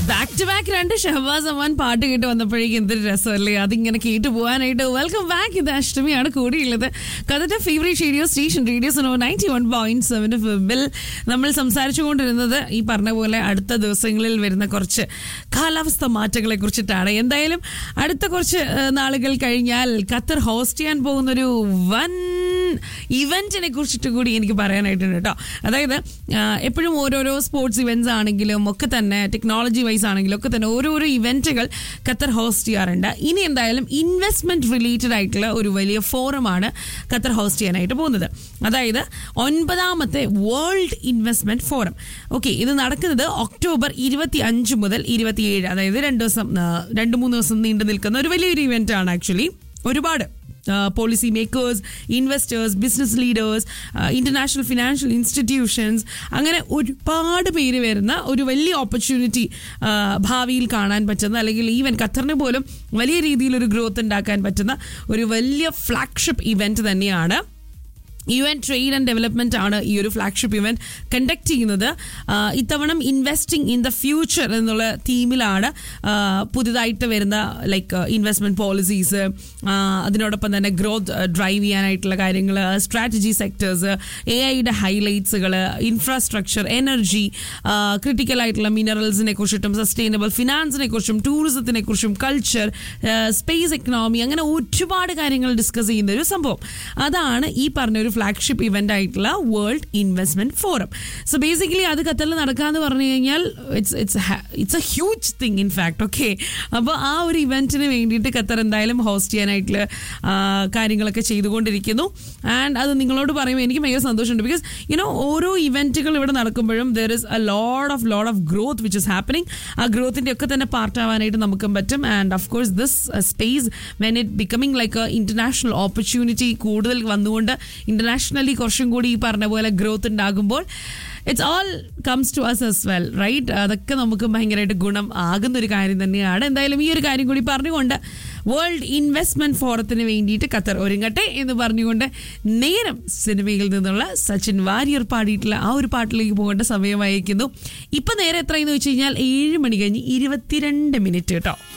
back to back രണ്ട് ഷഹബാസ് അമാൻ പാട്ട് കേട്ട് വന്നപ്പോഴേക്കും എന്തൊരു രസമല്ലേ അതിങ്ങനെ കേട്ട് പോകാനായിട്ട് വെൽക്കം ബാക്ക് ഇത് അഷ്ടമിയാണ് കൂടിയുള്ളത് കഥന്റെ favourite radio station radio so ninety one point seven ഫിബിൽ നമ്മൾ സംസാരിച്ചുകൊണ്ടിരുന്നത് ഈ പറഞ്ഞ പോലെ അടുത്ത ദിവസങ്ങളിൽ വരുന്ന കുറച്ച് കാലാവസ്ഥ മാറ്റങ്ങളെ കുറിച്ചിട്ടാണ് എന്തായാലും അടുത്ത കുറച്ച് ഏഹ്, നാളുകൾ കഴിഞ്ഞാൽ ഖത്തർ ഹോസ്റ്റ് ചെയ്യാൻ പോകുന്നൊരു വൻ ഇവന്റിനെ കുറിച്ചിട്ട് കൂടി എനിക്ക് പറയാനായിട്ടുണ്ട് കേട്ടോ അതായത് ആ, എപ്പോഴും ഓരോരോ സ്പോർട്സ് ഇവന്റ്സ് ആണെങ്കിലും ഒക്കെ തന്നെ ടെക്നോളജി വൈസ് ആണെങ്കിലും ഒക്കെ തന്നെ ഓരോരോ ഇവന്റുകൾ ഖത്തർ ഹോസ്റ്റ് ചെയ്യാറുണ്ട് ഇനി എന്തായാലും ഇൻവെസ്റ്റ്മെന്റ് റിലേറ്റഡ് ആയിട്ടുള്ള ഒരു വലിയ ഫോറമാണ് ഖത്തർ ഹോസ്റ്റ് ചെയ്യാനായിട്ട് പോകുന്നത് അതായത് ഒൻപതാമത്തെ വേൾഡ് ഇൻവെസ്റ്റ്മെന്റ് ഫോറം ഓക്കെ ഇത് നടക്കുന്നത് ഒക്ടോബർ ഇരുപത്തി അഞ്ച് മുതൽ ഇരുപത്തിയേഴ് അതായത് രണ്ട് ദിവസം ആ, രണ്ട് മൂന്ന് ദിവസം നീണ്ടു നിൽക്കുന്ന ഒരു വലിയൊരു ഇവന്റ് ആണ് ആക്ച്വലി ഒരുപാട് policy makers investors business leaders international financial institutions അങ്ങനെ ഒരുപാട് പേര് വരുന്ന ഒരു വലിയ ഓപ്പർച്യൂണിറ്റി ഭാവിയിൽ കാണാൻ പറ്റുന്ന അല്ലെങ്കിൽ ഈവൻ ഖത്തറിന് പോലും വലിയ രീതിയിൽ ഒരു ഗ്രോത്ത് ഉണ്ടാക്കാൻ പറ്റുന്ന ഒരു വലിയ ഫ്ലാഗ്ഷിപ്പ് ഇവന്റ് തന്നെയാണ് U N trade and development ആണ് ഈ ഒരു ഫ്ലാഗ്ഷിപ്പ് ഇവന്റ് കണ്ടക്ട് ചെയ്യുന്നത് ആ, ഇത്തവണ ഇൻവെസ്റ്റിംഗ് ഇൻ ദ ഫ്യൂച്ചർ എന്നുള്ള തീമിലാണ് ആ, പുതുതായിട്ട് വരുന്ന ലൈക്ക് ഇൻവെസ്റ്റ്മെന്റ് പോളിസീസ് അതിനോടൊപ്പം തന്നെ ഗ്രോത്ത് ഡ്രൈവ് ചെയ്യാനായിട്ടുള്ള കാര്യങ്ങൾ സ്ട്രാറ്റജി സെക്ടേഴ്സ് എ ഐയുടെ ഹൈലൈറ്റ്സുകൾ ഇൻഫ്രാസ്ട്രക്ചർ എനർജി ക്രിട്ടിക്കൽ ആയിട്ടുള്ള മിനറൽസിനെ കുറിച്ചിട്ടും സസ്റ്റൈനബിൾ ഫിനാൻസിനെ കുറിച്ചും ടൂറിസത്തിനെ കുറിച്ചും കൾച്ചർ സ്പേസ് എക്കണോമി അങ്ങനെ ഒരുപാട് കാര്യങ്ങൾ ഡിസ്കസ് ചെയ്യുന്ന ഒരു സംഭവം അതാണ് ഈ പറഞ്ഞ ഒരു ഫ്ലാഗ്ഷിപ്പ് ഇവന്റ് ആയിട്ടുള്ള world investment forum so basically അത് ഖത്തറിൽ നടക്കാന്ന് പറഞ്ഞു കഴിഞ്ഞാൽ it's it's it's a huge thing in fact okay അപ്പോൾ ആ ഒരു ഇവന്റിന് വേണ്ടിയിട്ട് ഖത്തർ എന്തായാലും ഹോസ്റ്റ് ചെയ്യാനായിട്ടുള്ള ആ, കാര്യങ്ങളൊക്കെ ചെയ്തുകൊണ്ടിരിക്കുന്നു ആൻഡ് അത് നിങ്ങളോട് പറയുമ്പോൾ എനിക്ക് ഭയങ്കര സന്തോഷമുണ്ട് ബിക്കോസ് യുനോ ഓരോ ഇവന്റുകൾ ഇവിടെ നടക്കുമ്പോഴും there is a load of load of growth which is happening ആ ഗ്രോത്തിന്റെ ഒക്കെ തന്നെ പാർട്ട് ആവാനായിട്ട് നമുക്കും പറ്റും and of course this space when it becoming like a international opportunity കൂടുതൽ വന്നുകൊണ്ട് ഇന്റർനാഷണലി കുറച്ചും കൂടി ഈ പറഞ്ഞ പോലെ ഗ്രോത്ത് ഉണ്ടാകുമ്പോൾ it's all comes to us as well right അതൊക്കെ നമുക്ക് ഭയങ്കരമായിട്ട് ഗുണം ആകുന്ന ഒരു കാര്യം തന്നെയാണ് എന്തായാലും ഈ ഒരു കാര്യം കൂടി പറഞ്ഞുകൊണ്ട് വേൾഡ് ഇൻവെസ്റ്റ്മെന്റ് ഫോറത്തിന് വേണ്ടിയിട്ട് ഖത്തർ ഒരുങ്ങട്ടെ എന്ന് പറഞ്ഞുകൊണ്ട് നേരം സിനിമയിൽ നിന്നുള്ള സച്ചിൻ വാര്യർ പാടിയിട്ടുള്ള ആ ഒരു പാട്ടിലേക്ക് പോകേണ്ട സമയമായിരിക്കുന്നു ഇപ്പൊ നേരെ എത്രയെന്ന് വെച്ച് കഴിഞ്ഞാൽ ഏഴ് മണി കഴിഞ്ഞ് ഇരുപത്തിരണ്ട് മിനിറ്റ് കേട്ടോ